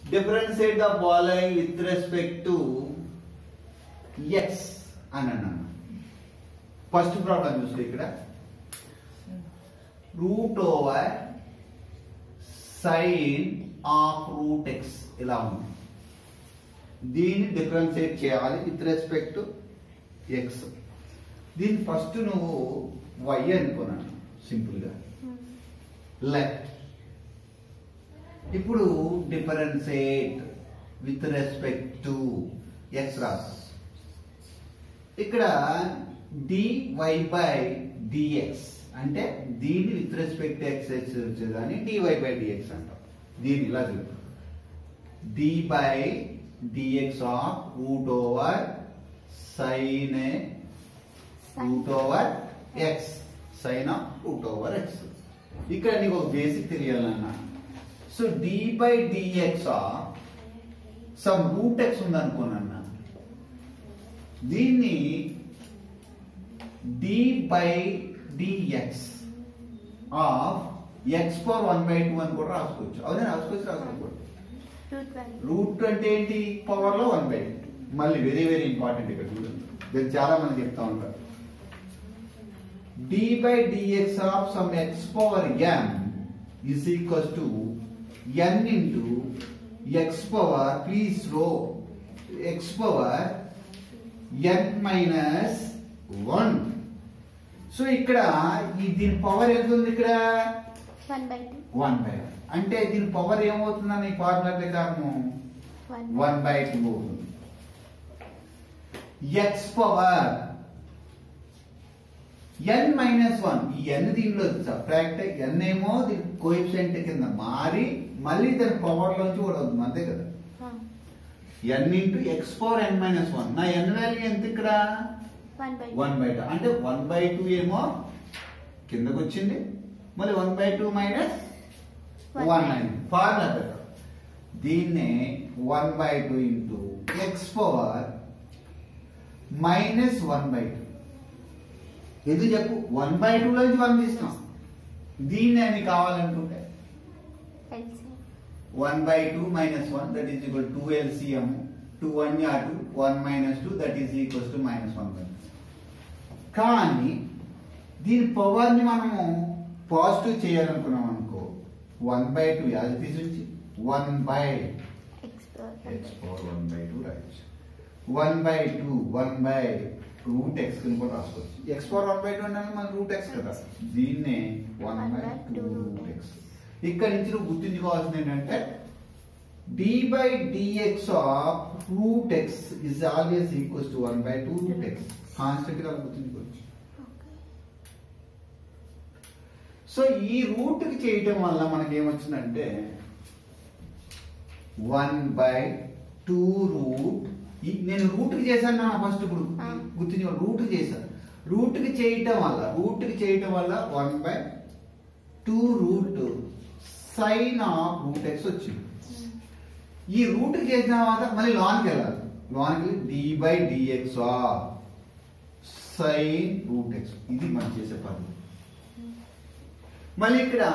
Differentiate the following with respect to x అని అన్నాను first problem చూస్తే ఇక్కడ root over sine of root x ఇలా ఉంది దీన్ని డిఫరెన్షియేట్ చేయాలి విత్ రెస్పెక్ట్ టు ఎక్స్ దీన్ని ఫస్ట్ నువ్వు వై అనుకున్నాను సింపుల్ గా లెఫ్ట్ ఇప్పుడు differentiate with respect to x రాస్ ఇక్కడ డివై బై డిఎక్స్ అంటే దీన్ని విత్ రెస్పెక్ట్ ఎక్స్ ఎక్స్ వచ్చేదాన్ని డివై బై డిఎక్స్ అంటాం దీన్ని ఇలా చూడు d by dx of root over sine root over X sine of root over x ఇక్కడ నీకు ఒక బేసిక్ తెలియాలన్నా so d by dx of some root x ఉందనుకోనన్నా దీన్ని d by dx of x power one by two అని కూడా రాసుకోవచ్చు అవునా రాసుకోవచ్చు రాసుకోవచ్చు రూట్ వన్ రూట్ అంటే ఏంటి పవర్ లో వన్ బై మళ్ళీ వెరీ వెరీ ఇంపార్టెంట్ ఇక్కడ చూడండి దీన్ని చాలా మంది చెప్తా ఉంటారు d by dx of some x power n is equals to n into x power please row x power n minus one so ఇక్కడ ఈ దీని పవర్ ఎంత ఉంది ఇక్కడ one by two one by అంటే దీని పవర్ ఏమవుతుందని ఈ ఫార్ములా ప్రకారము వన్ వన్ బై టూ అవుతుంది x power n minus one ఈ ఎన్ దీనిలో సబ్ట్రాక్ట్ ఎన్ ఏమో దీని కోఎఫిషియంట్ కింద మారి మళ్ళీ దాని పవర్ లోంచి కూడా అవుతుంది అంతే కదా n into x power n minus one నా ఎన్ వాల్యూ ఎంత ఇక్కడ one by one by two అంటే వన్ బై టూ ఏమో కిందకు వచ్చింది మళ్ళీ one by two minus one nine formula ప్రకారం దీన్నే one by two into x power minus one by two ఎందుకు చెప్పు వన్ బై టూ నుంచి వన్ తీస్తాం దీన్ని అని కావాలనుకుంటే LC one by two minus one that is equal to LCM two one యా two one minus two that is equals to minus one by కానీ దీని పవర్ ని మనము పాజిటివ్ చేయాలనుకున్నాం అనుకో వన్ బై టూ యాజ్ తీసుంచి one by x x power one by two రాయొచ్చు one by two one by root x కింద కూడా రాసుకోవచ్చు x power one by two అంటే మన రూట్ ఎక్స్ కదా దీన్నే one by two root x ఇక్కడ నుంచి నువ్వు గుర్తుంచుకోవాల్సింది ఏంటంటే d by dx of root x is always equals to one by two root x constant గా గుర్తుంచుకోవచ్చు సో ఈ రూట్ కి చేయటం వల్ల మనకి ఏమొచ్చిందంటే వన్ బై టూ రూట్ నేను రూట్ కి చేశాను నా ఫస్ట్ ఇప్పుడు ఆ. గుర్తుంచుకో రూట్ కి చేశాను రూట్ కి చేయటం వల్ల రూట్ కి చేయటం వల్ల one by two root sine of root x వచ్చింది ఈ రూట్ కి చేసిన తర్వాత మళ్ళీ లాన్కి వెళ్ళాలి లాన్కి d by dx of sine root x ఇది మనం చేసే పని మళ్ళీ ఇక్కడ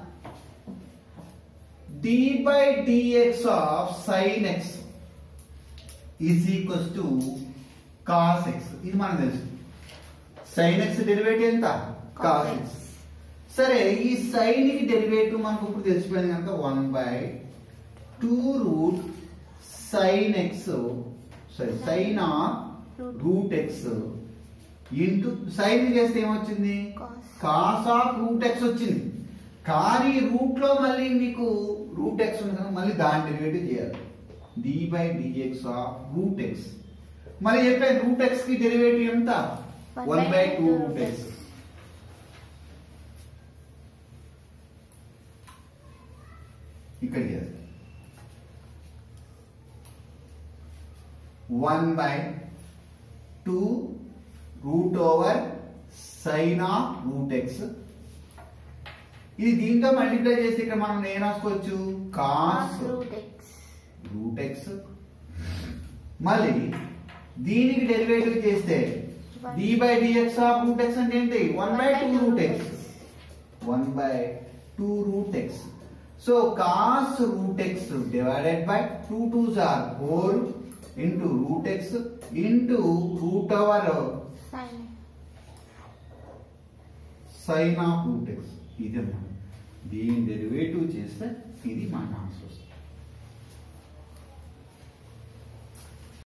d by dx of sine x is equals to cos x ఇది మనకు తెలుసు సైన్ ఎక్స్ డెరివేటివ్ ఎంత కాస్ ఎక్స్ సరే ఈ సైన్ కి డెరివేటివ్ మనకు ఇప్పుడు తెలిసిపోయింది కనుక one by two root sine X sorry sine of root x into sine చేస్తే ఏమొచ్చింది Cos. Cos of root x వచ్చింది కానీ రూట్ లో మళ్ళీ మీకు రూట్ ఎక్స్ ఉంది కనుక మళ్ళీ దాని డెరివేటివ్ చేయాలి d by dx of root x మళ్ళీ చెప్పాను రూట్ ఎక్స్ కి డెరివేటివ్ ఎంత One one by by two two root root x x. ఇక్కడ చేయాలి one by two root over sine of root x ఇది దీంతో మల్టిప్లై చేస్తే ఇక్కడ మనం ఏం రాసుకోవచ్చు cos root x root x మళ్ళీ దీనికి డెరివేటివ్ చేస్తే d by dx of root x అంటే ఏంటి one by two root x one by two root x so cos root x divided by two twos are four into root x into root over sine sine of root x ఇది అన్నమాట దీని derivative చేస్తే ఇది మనకు answer వస్తుంది